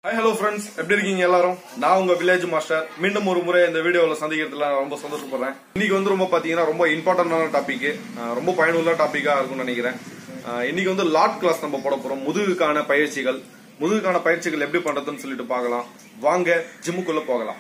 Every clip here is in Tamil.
ஹாய் ஹலோ ஃப்ரெண்ட்ஸ் எப்படி இருக்கீங்க எல்லாரும் நான் உங்க வில்லேஜ் மாஸ்டர் மீண்டும் ஒரு முறை இந்த வீடியோவில் சந்திக்கிறதுல நான் ரொம்ப சந்தோஷப்படுறேன் இன்னைக்கு வந்து ரொம்ப பாத்தீங்கன்னா ரொம்ப இம்பார்ட்டன்டான டாபிக் ரொம்ப பயனுள்ள டாபிக்கா இருக்கும்னு நினைக்கிறேன் அஹ் இன்னைக்கு வந்து லாட் கிளாஸ் நம்ம போட போறோம் முதுகுக்கான பயிற்சிகள் முதுகுக்கான பயிற்சிகள் எப்படி பண்றதுன்னு சொல்லிட்டு பார்க்கலாம் வாங்க ஜிம்முக்குள்ள போகலாம்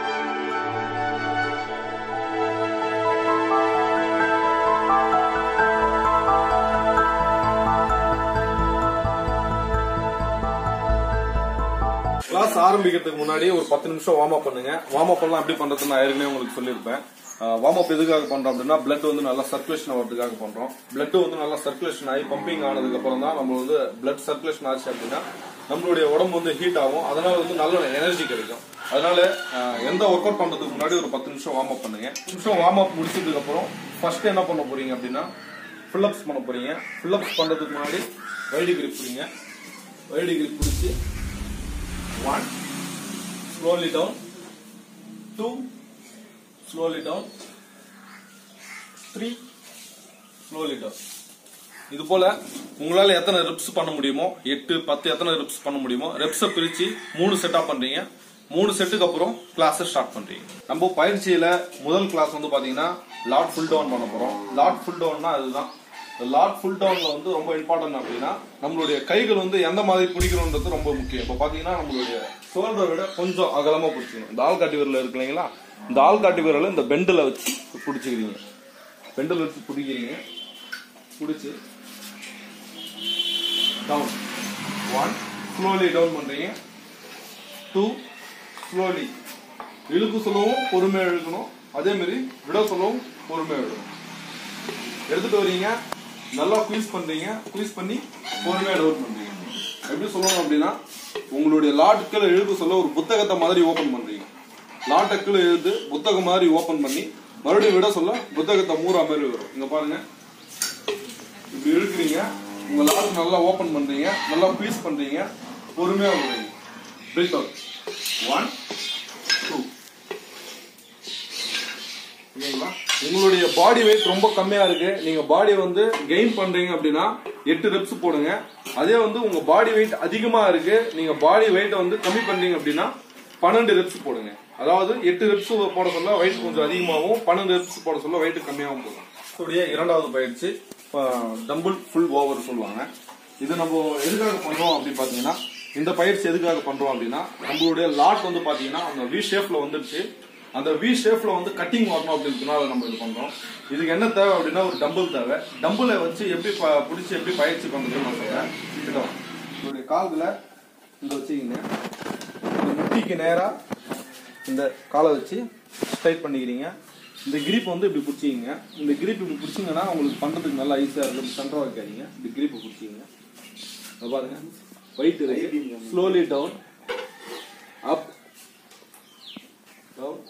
கிளாஸ் ஆரம்பிக்கிறதுக்கு முன்னாடி ஒரு பத்து நிமிஷம் வார்ம் அப் பண்ணுங்க வார்ம் அப் எல்லாம் எப்படி பண்றதுன்னு நான் ஏற்கனவே உங்களுக்கு சொல்லியிருப்பேன் வார்ம் அப் எதுக்காக பண்றோம் அப்படின்னா பிளட் வந்து நல்லா சர்க்குலேஷன் ஆகிறதுக்காக பண்றோம் பிளட் வந்து நல்லா சர்க்குலேஷன் ஆகி பம்பிங் ஆனதுக்கு அப்புறம் தான் நம்ம வந்து பிளட் சர்க்குலேஷன் ஆச்சு அப்படின்னா நம்மளுடைய உடம்பு வந்து ஹீட் ஆகும் அதனால வந்து நல்ல எனர்ஜி கிடைக்கும் அதனால அஹ், எந்த ஒர்க் அவுட் பண்றதுக்கு முன்னாடி ஒரு பத்து நிமிஷம் வார்ம் அப் பண்ணுங்க பத்து நிமிஷம் வார்ம் அப் முடிச்சதுக்கு அப்புறம் ஃபர்ஸ்ட் என்ன பண்ண போறீங்க அப்படின்னா ஃபில்லப்ஸ் பண்ண போறீங்க ஃபில்லப்ஸ் பண்றதுக்கு முன்னாடி வைடி கிரிப் பிடிங்க வைடி கிரிப் பிடிச்சி One, slowly down. Two, slowly down. Three, slowly down. இது போல உங்களால எத்தனை ரெப்ஸ் பண்ண முடியுமோ எட்டு பத்து எத்தனை ரெப்ஸ் பண்ண முடியுமோ ரெப்ஸை பிரிச்சு மூணு செட்டா பண்றீங்க மூணு செட்டுக்கு அப்புறம் கிளாஸ் ஸ்டார்ட் பண்றீங்க நம்ம பயிற்சியில முதல் கிளாஸ் வந்து பாத்தீங்கன்னா லாட் ஃபுல் டவுன் பண்ண போறோம் லாட் ஃபுல் டவுன்னா அதுதான் லாட் ஃபுல் டவுன்ல வந்து ரொம்ப இம்பார்ட்டன்ட் அப்படின்னா நம்மளுடைய கைகள் வந்து எந்த மாதிரி பிடிக்கணுன்றது ரொம்ப முக்கியம் இப்போ பாத்தீங்கன்னா நம்மளுடைய ஷோல்டரை விட கொஞ்சம் அகலமா பிடிச்சிக்கணும் இந்த ஆள்காட்டி விரல் இருக்கு இல்லைங்களா இந்த ஆள்காட்டி விரலை இந்த பெண்டில் வச்சு பிடிச்சிக்கிறீங்க பெண்டில் வச்சு பிடிக்கிறீங்க பிடிச்சி டவுன் ஒன் ஸ்லோலி டவுன் பண்றீங்க டூ ஸ்லோலி இழுக்கு சொல்லவும் பொறுமையா இழுக்கணும் அதே மாதிரி விட சொல்லவும் பொறுமையா விடணும் எடுத்துட்டு வரீங்க நல்லா குயிஸ் பண்றீங்க குயிஸ் பண்ணி பொறுமையா டவுன் பண்றீங்க எப்படி சொல்லணும் அப்படின்னா உங்களுடைய லாட்டுக்களை இழுக்க சொல்ல ஒரு புத்தகத்தை மாதிரி ஓபன் பண்றீங்க லாட்டக்களை எழுது புத்தகம் மாதிரி ஓபன் பண்ணி மறுபடியும் விட சொல்ல புத்தகத்தை மூறா மாதிரி வரும் இங்க பாருங்க இப்படி இழுக்கிறீங்க உங்க லாட் நல்லா ஓபன் பண்றீங்க நல்லா குயிஸ் பண்றீங்க பொறுமையா விடுறீங்க பிரீத் அவுட் ஒன் டூ ஓகேங்களா உங்களுடைய பாடி வெயிட் ரொம்ப கம்மியா இருக்கு நீங்க பாடி வந்து கெயின் பண்றீங்க அப்படின்னா எட்டு ரெப்ஸ் போடுங்க அதே வந்து உங்க பாடி வெயிட் அதிகமா இருக்கு நீங்க பாடி வெயிட் வந்து கம்மி பண்றீங்க அப்படின்னா பன்னெண்டு ரெப்ஸ் போடுங்க அதாவது எட்டு ரெப்ஸ் போட சொல்ல வெயிட் கொஞ்சம் அதிகமாகவும் பன்னெண்டு ரெப்ஸ் போட சொல்ல வெயிட் கம்மியாகவும் போகும் உடைய இரண்டாவது பயிற்சி டம்பிள் ஃபுல் ஓவர் சொல்லுவாங்க இது நம்ம எதுக்காக பண்றோம் அப்படின்னு பாத்தீங்கன்னா இந்த பயிற்சி எதுக்காக பண்றோம் அப்படின்னா நம்மளுடைய லாட் வந்து பாத்தீங்கன்னா அந்த வி ஷேப்ல வந்துருச்சு அந்த வி ஷேப்ல வந்து கட்டிங் வரணும் அப்படின்றதுனால நம்ம இது பண்றோம் இதுக்கு என்ன தேவை அப்படின்னா ஒரு டம்பிள் தேவை டம்பிளை வச்சு எப்படி ப- பிடிச்சி எப்படி பயிற்சி பண்றதுன்னு நான் சொல்றேன் இதோ, உங்களுடைய கால்களை இந்த வச்சுக்கிங்க இந்த முட்டிக்கு நேரா இந்த காலை வச்சு ஸ்ட்ரைட் பண்ணிக்கிறீங்க இந்த கிரிப் வந்து இப்படி பிடிச்சிங்க இந்த கிரிப் இப்படி பிடிச்சிங்கன்னா உங்களுக்கு பண்றதுக்கு நல்லா ஈஸியா இருக்கும் சென்டரா வைக்காதீங்க இந்த கிரிப் பிடிச்சிங்க இதை பாருங்க வெயிட் இருக்கு slowly down up down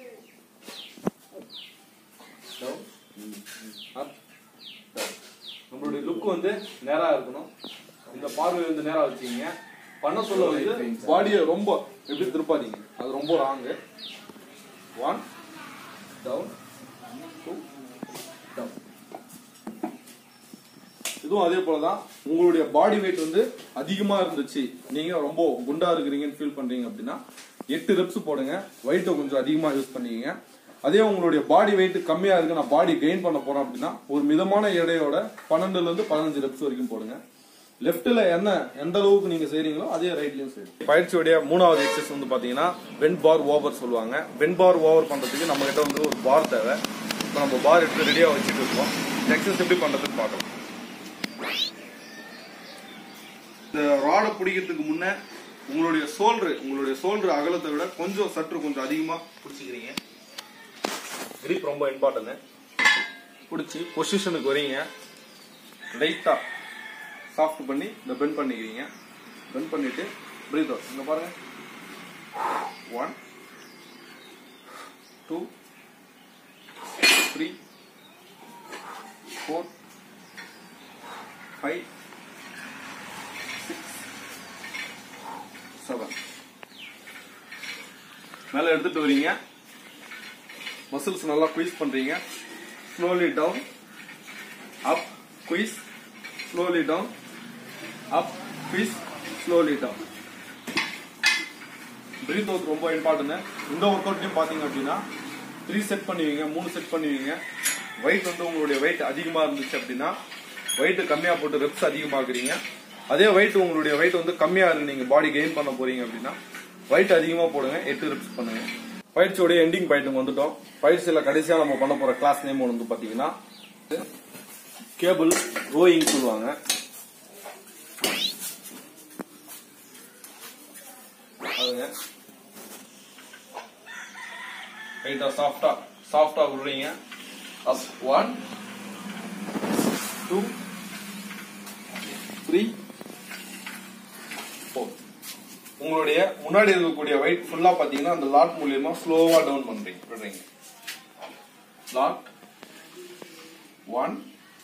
down up நம்மளுடைய லுக் வந்து நேரா இருக்கணும் இந்த பார்வை வந்து நேரா வச்சுக்கீங்க பண்ண சொல்ல வந்து பாடியை ரொம்ப எப்படி திருப்பாதீங்க அது ரொம்ப wrong one down two down இதுவும் அதே போலதான் உங்களுடைய பாடி வெயிட் வந்து அதிகமா இருந்துச்சு நீங்க ரொம்ப குண்டா இருக்கிறீங்கன்னு ஃபீல் பண்றீங்க அப்படின்னா எட்டு ரெப்ஸ் போடுங்க வெயிட்டை கொஞ்சம் அதிகமா யூஸ் பண்ணிக்கங்க அதே உங்களுடைய பாடி வெயிட் கம்மியா இருக்கு நான் பாடி கெயின் பண்ண போறேன் அப்படின்னா ஒரு மிதமான எடையோட பன்னெண்டுல இருந்து பதினஞ்சு ரெப்ஸ் வரைக்கும் போடுங்க லெஃப்ட்ல என்ன எந்த அளவுக்கு நீங்க செய்றீங்களோ அதே ரைட்லயும் செய்யுங்க பயிற்சியுடைய மூணாவது எக்ஸசைஸ் வந்து பாத்தீங்கன்னா வென் பார் ஓவர் சொல்லுவாங்க வென் பார் ஓவர் பண்றதுக்கு நம்ம கிட்ட வந்து ஒரு பார் தேவை இப்போ நம்ம பார் எடுத்து ரெடியா வச்சுட்டு இருக்கோம் எக்ஸசைஸ் எப்படி பண்றதுன்னு பார்க்கலாம் இந்த ராடை பிடிக்கிறதுக்கு முன்ன உங்களுடைய சோல்டர் உங்களுடைய சோல்டர் அகலத்தை விட கொஞ்சம் சற்று கொஞ்சம் அதிகமா பிடிச்சிக்கிறீங்க கிரிப் ரொம்ப இம்பார்ட்டன்ட் பிடிச்சி பொசிஷனுக்கு வரீங்க லைட்டா சாஃப்ட் பண்ணி இந்த பெண்ட் பண்ணிக்கிறீங்க பெண்ட் பண்ணிட்டு பிரீத் அவுட் இங்க பாருங்க one two three four five seven மேல எடுத்துட்டு வரீங்க மசில்ஸ் நல்லா குயிஸ் பண்றீங்க slowly down up squeeze slowly down up squeeze slowly down breathe out ரொம்ப இம்பார்ட்டன்ட் இந்த ஒர்க் அவுட்லையும் பார்த்தீங்க அப்படின்னா த்ரீ செட் பண்ணுவீங்க மூணு செட் பண்ணுவீங்க வெயிட் வந்து உங்களுடைய வெயிட் அதிகமாக இருந்துச்சு அப்படின்னா வெயிட் கம்மியாக போட்டு ரெப்ஸ் அதிகமாக்குறீங்க அதே வெயிட் உங்களுடைய வெயிட் வந்து கம்மியாக இருக்கு நீங்கள் பாடி கெயின் பண்ண போறீங்க அப்படின்னா வெயிட் அதிகமாக போடுங்க எட்டு ரெப்ஸ் பண்ணுங்க பயிற்சியோடைய எண்டிங் பாயிண்ட்டுக்கு வந்துட்டோம் பயிற்சியில் கடைசியாக நம்ம பண்ண போகிற கிளாஸ் நேம் வந்து பார்த்தீங்கன்னா கேபிள் ரோயிங் சொல்லுவாங்க அதுங்க ரைட்டா சாஃப்டா சாஃப்டா விடுறீங்க up one two three four உங்களுடைய முன்னாடி இருக்கக்கூடிய வெயிட் ஃபுல்லா பாத்தீங்கன்னா அந்த லாட் மூலியமா ஸ்லோவா டவுன் பண்றீங்க விடுறீங்க லாட் ஒன்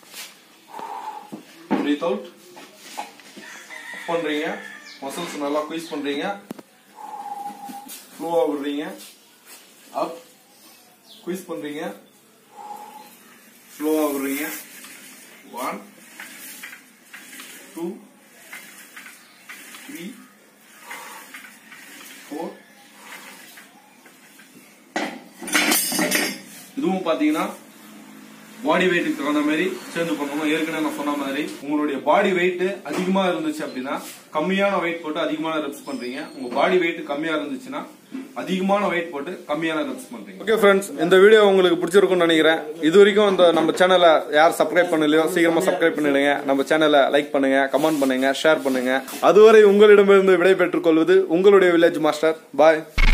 பிரீத் அவுட் பண்றீங்க மசில்ஸ் நல்லா குயிஸ் பண்றீங்க ஸ்லோவா விடுறீங்க அப் குயிஸ் பண்றீங்க ஸ்லோவா விடுறீங்க ஒன் டூ த்ரீ ஃபோர் இதுவும் பாத்தீங்கன்னா பாடி வெயிட்டுக்கு தகுந்த மாதிரி சேர்ந்து பண்ணணும் ஏற்கனவே நான் சொன்ன மாதிரி உங்களுடைய பாடி வெயிட் அதிகமா இருந்துச்சு அப்படின்னா கம்மியான வெயிட் போட்டு அதிகமான ரெப்ஸ் பண்றீங்க உங்க பாடி வெயிட் கம்மியா இருந்துச்சுன்னா அதிகமான வெயிட் போட்டு கம்மியான ரெப்ஸ் பண்றீங்க ஓகே ஃப்ரெண்ட்ஸ் இந்த வீடியோ உங்களுக்கு பிடிச்சிருக்கும்னு நினைக்கிறேன் இது வரைக்கும் இந்த நம்ம சேனலை யார் சப்ஸ்கிரைப் பண்ணலையோ சீக்கிரமா சப்ஸ்கிரைப் பண்ணிடுங்க நம்ம சேனலை லைக் பண்ணுங்க கமெண்ட் பண்ணுங்க ஷேர் பண்ணுங்க அதுவரை உங்களிடமிருந்து விடை பெற்றுக் கொள்வது உங்களுடைய வில்லேஜ் மாஸ்டர் பாய்